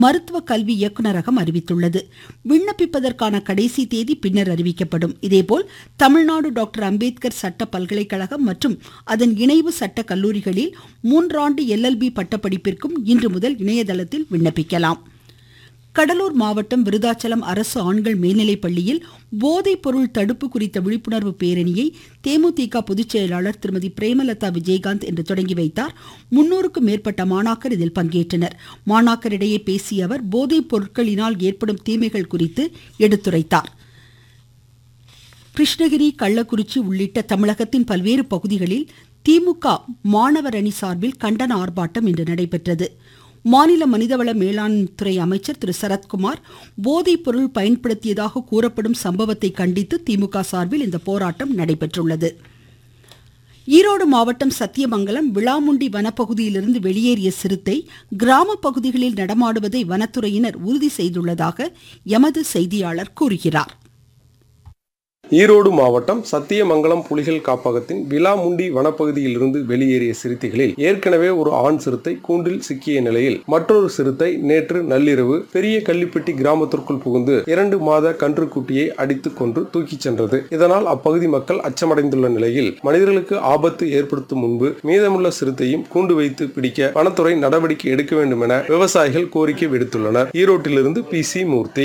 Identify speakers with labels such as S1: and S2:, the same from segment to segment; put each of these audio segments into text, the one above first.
S1: மருத்துவ கல்வி இயக்குநரகம் அறிவித்துள்ளது விண்ணப்பிப்பதற்கான கடைசி தேதி பின்னர் அறிவிக்கப்படும் இதேபோல் தமிழ்நாடு டாக்டர் அம்பேத்கர் சட்ட பல்கலைக்கழகம் மற்றும் அதன் இணைவு சட்ட கல்லூரிகளில் மூன்றாண்டு எல்எல்பி பட்டப்படிப்பிற்கும் இன்று முதல் இணையதளத்தில் விண்ணப்பிக்கலாம் கடலூர் மாவட்டம் விருதாச்சலம் அரசு ஆண்கள் மேல்நிலைப் பள்ளியில் போதைப் பொருள் தடுப்பு குறித்த விழிப்புணர்வு பேரணியை தேமுதிக பொதுச் செயலாளர் திருமதி பிரேமலதா விஜயகாந்த் இன்று தொடங்கி வைத்தார் முன்னூறுக்கும் மேற்பட்ட மாணாக்கர் இதில் பங்கேற்றனர் மாணாக்கரிடையே பேசிய அவர் போதைப் பொருட்களினால் ஏற்படும் தீமைகள் குறித்து எடுத்துரைத்தார் கிருஷ்ணகிரி கள்ளக்குறிச்சி உள்ளிட்ட தமிழகத்தின் பல்வேறு பகுதிகளில் திமுக மாணவர் அணி சார்பில் கண்டன ஆர்ப்பாட்டம் இன்று நடைபெற்றது மாநில மனிதவள மேலாண்துறை அமைச்சர் திரு சரத்குமார் போதைப் பொருள் பயன்படுத்தியதாக கூறப்படும் சம்பவத்தை கண்டித்து திமுக சார்பில் இந்த போராட்டம் நடைபெற்றுள்ளது ஈரோடு மாவட்டம் சத்தியமங்கலம் விளாமுண்டி வனப்பகுதியிலிருந்து வெளியேறிய சிறுத்தை கிராம பகுதிகளில் நடமாடுவதை வனத்துறையினர் உறுதி செய்துள்ளதாக எமது செய்தியாளர் கூறுகிறார்
S2: ஈரோடு மாவட்டம் சத்தியமங்கலம் புலிகள் காப்பகத்தின் விலாமுண்டி வனப்பகுதியில் இருந்து வெளியேறிய சிறுத்தைகளில் ஏற்கனவே ஒரு ஆண் சிறுத்தை கூண்டில் சிக்கிய நிலையில் மற்றொரு சிறுத்தை நேற்று நள்ளிரவு பெரிய கள்ளிப்பட்டி கிராமத்திற்குள் புகுந்து இரண்டு மாத கன்றுக்குட்டியை அடித்துக் கொன்று தூக்கிச் சென்றது இதனால் அப்பகுதி மக்கள் அச்சமடைந்துள்ள நிலையில் மனிதர்களுக்கு ஆபத்து ஏற்படுத்தும் முன்பு மீதமுள்ள சிறுத்தையும் கூண்டு வைத்து பிடிக்க வனத்துறை நடவடிக்கை எடுக்க வேண்டும் என விவசாயிகள் கோரிக்கை விடுத்துள்ளனர் ஈரோட்டிலிருந்து பி சி மூர்த்தி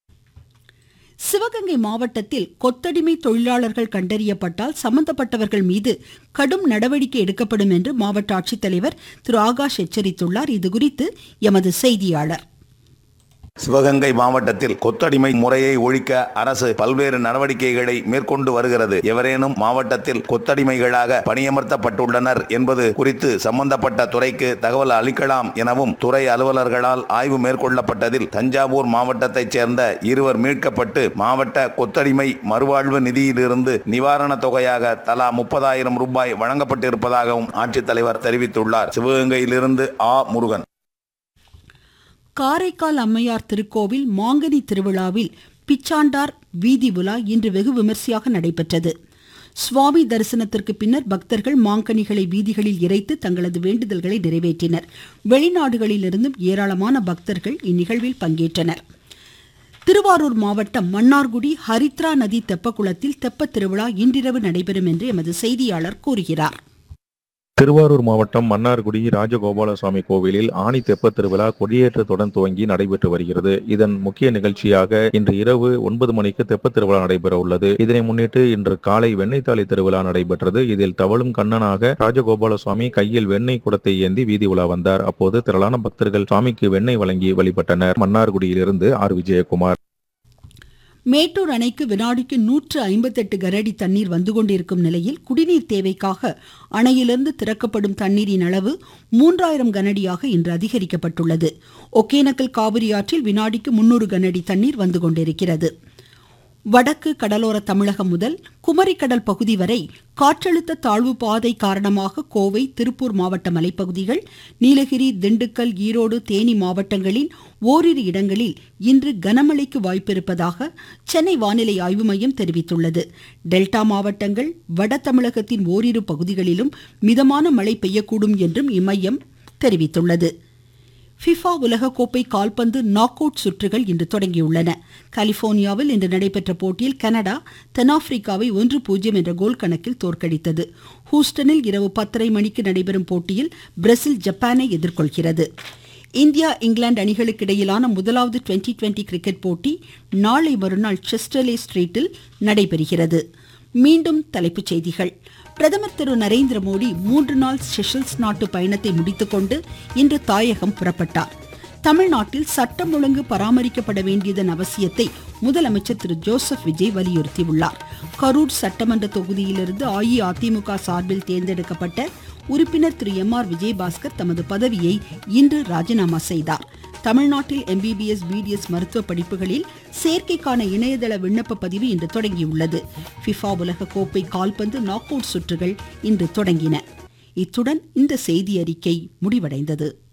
S1: சிவகங்கை மாவட்டத்தில் கொத்தடிமை தொழிலாளர்கள் கண்டறியப்பட்டால் சம்பந்தப்பட்டவர்கள் மீது கடும் நடவடிக்கை எடுக்கப்படும் என்று மாவட்ட ஆட்சித்தலைவர் திரு ஆகாஷ் எச்சரித்துள்ளார் இதுகுறித்து எமது செய்தியாளர்
S3: சிவகங்கை மாவட்டத்தில் கொத்தடிமை முறையை ஒழிக்க அரசு பல்வேறு நடவடிக்கைகளை மேற்கொண்டு வருகிறது எவரேனும் மாவட்டத்தில் கொத்தடிமைகளாக பணியமர்த்தப்பட்டுள்ளனர் என்பது குறித்து சம்பந்தப்பட்ட துறைக்கு தகவல் அளிக்கலாம் எனவும் துறை அலுவலர்களால் ஆய்வு மேற்கொள்ளப்பட்டதில் தஞ்சாவூர் மாவட்டத்தைச் சேர்ந்த இருவர் மீட்கப்பட்டு மாவட்ட கொத்தடிமை மறுவாழ்வு நிதியிலிருந்து நிவாரணத் தொகையாக தலா முப்பதாயிரம் ரூபாய் வழங்கப்பட்டிருப்பதாகவும் ஆட்சித்தலைவர் தெரிவித்துள்ளார் சிவகங்கையிலிருந்து ஆ முருகன்
S1: காரைக்கால் அம்மையார் திருக்கோவில் மாங்கனி திருவிழாவில் பிச்சாண்டார் வீதி உலா இன்று வெகு விமர்சையாக நடைபெற்றது சுவாமி தரிசனத்திற்கு பின்னர் பக்தர்கள் மாங்கனிகளை வீதிகளில் இறைத்து தங்களது வேண்டுதல்களை நிறைவேற்றினர் வெளிநாடுகளிலிருந்தும் ஏராளமான பக்தர்கள் இந்நிகழ்வில் பங்கேற்றனர் திருவாரூர் மாவட்டம் மன்னார்குடி ஹரித்ரா நதி தெப்பக்குளத்தில் தெப்பத் திருவிழா இன்றிரவு நடைபெறும் என்று எமது செய்தியாளர் கூறுகிறார்
S4: திருவாரூர் மாவட்டம் மன்னார்குடி ராஜகோபாலசுவாமி கோவிலில் ஆணி தெப்பத் திருவிழா கொடியேற்றத்துடன் துவங்கி நடைபெற்று வருகிறது இதன் முக்கிய நிகழ்ச்சியாக இன்று இரவு ஒன்பது மணிக்கு தெப்பத் திருவிழா நடைபெற உள்ளது இதனை முன்னிட்டு இன்று காலை வெண்ணெய்த்தாலி திருவிழா நடைபெற்றது இதில் தவழும் கண்ணனாக ராஜகோபாலசுவாமி கையில் வெண்ணெய் குடத்தை ஏந்தி வீதி உலா வந்தார் அப்போது திரளான பக்தர்கள் சுவாமிக்கு வெண்ணெய் வழங்கி வழிபட்டனர் மன்னார்குடியிலிருந்து ஆர் விஜயகுமார்
S1: மேட்டூர் அணைக்கு வினாடிக்கு நூற்று ஐம்பத்தெட்டு கனஅடி தண்ணீர் வந்து கொண்டிருக்கும் நிலையில் குடிநீர் தேவைக்காக அணையிலிருந்து திறக்கப்படும் தண்ணீரின் அளவு மூன்றாயிரம் கனஅடியாக இன்று அதிகரிக்கப்பட்டுள்ளது ஒகேனக்கல் காவிரி ஆற்றில் வினாடிக்கு முன்னூறு கனஅடி தண்ணீர் வந்து கொண்டிருக்கிறது வடக்கு கடலோர தமிழகம் முதல் குமரிக்கடல் பகுதி வரை காற்றழுத்த தாழ்வு பாதை காரணமாக கோவை திருப்பூர் மாவட்ட மலைப்பகுதிகள் நீலகிரி திண்டுக்கல் ஈரோடு தேனி மாவட்டங்களின் ஓரிரு இடங்களில் இன்று கனமழைக்கு வாய்ப்பிருப்பதாக சென்னை வானிலை ஆய்வு மையம் தெரிவித்துள்ளது டெல்டா மாவட்டங்கள் வட தமிழகத்தின் ஓரிரு பகுதிகளிலும் மிதமான மழை பெய்யக்கூடும் என்றும் இம்மையம் தெரிவித்துள்ளது ஃபிஃபா உலகக்கோப்பை கால்பந்து நாக் அவுட் சுற்றுகள் இன்று தொடங்கியுள்ளன கலிபோர்னியாவில் இன்று நடைபெற்ற போட்டியில் கனடா தென்னாப்பிரிக்காவை ஒன்று பூஜ்ஜியம் என்ற கோல் கணக்கில் தோற்கடித்தது ஹூஸ்டனில் இரவு பத்தரை மணிக்கு நடைபெறும் போட்டியில் பிரேசில் ஜப்பானை எதிர்கொள்கிறது இந்தியா இங்கிலாந்து அணிகளுக்கு இடையிலான முதலாவது டுவெண்டி டுவெண்டி கிரிக்கெட் போட்டி நாளை மறுநாள் செஸ்டர்லே ஸ்ட்ரீட்டில் நடைபெறுகிறது மீண்டும் தலைப்புச் செய்திகள் பிரதமர் திரு நரேந்திர மோடி மூன்று நாள் செஷல்ஸ் நாட்டு பயணத்தை முடித்துக்கொண்டு இன்று தாயகம் புறப்பட்டார் தமிழ்நாட்டில் சட்டம் ஒழுங்கு பராமரிக்கப்பட வேண்டியதன் அவசியத்தை முதலமைச்சர் திரு ஜோசப் விஜய் வலியுறுத்தியுள்ளார் கரூர் சட்டமன்ற தொகுதியிலிருந்து அஇஅதிமுக சார்பில் தேர்ந்தெடுக்கப்பட்ட உறுப்பினர் திரு எம் ஆர் விஜயபாஸ்கர் தமது பதவியை இன்று ராஜினாமா செய்தார் தமிழ்நாட்டில் எம்பிபிஎஸ் பிடிஎஸ் மருத்துவ படிப்புகளில் சேர்க்கைக்கான இணையதள விண்ணப்ப பதிவு இன்று தொடங்கியுள்ளது ஃபிஃபா உலக கோப்பை கால்பந்து நாக் அவுட் சுற்றுகள் இன்று தொடங்கின இத்துடன் இந்த செய்தி அறிக்கை முடிவடைந்தது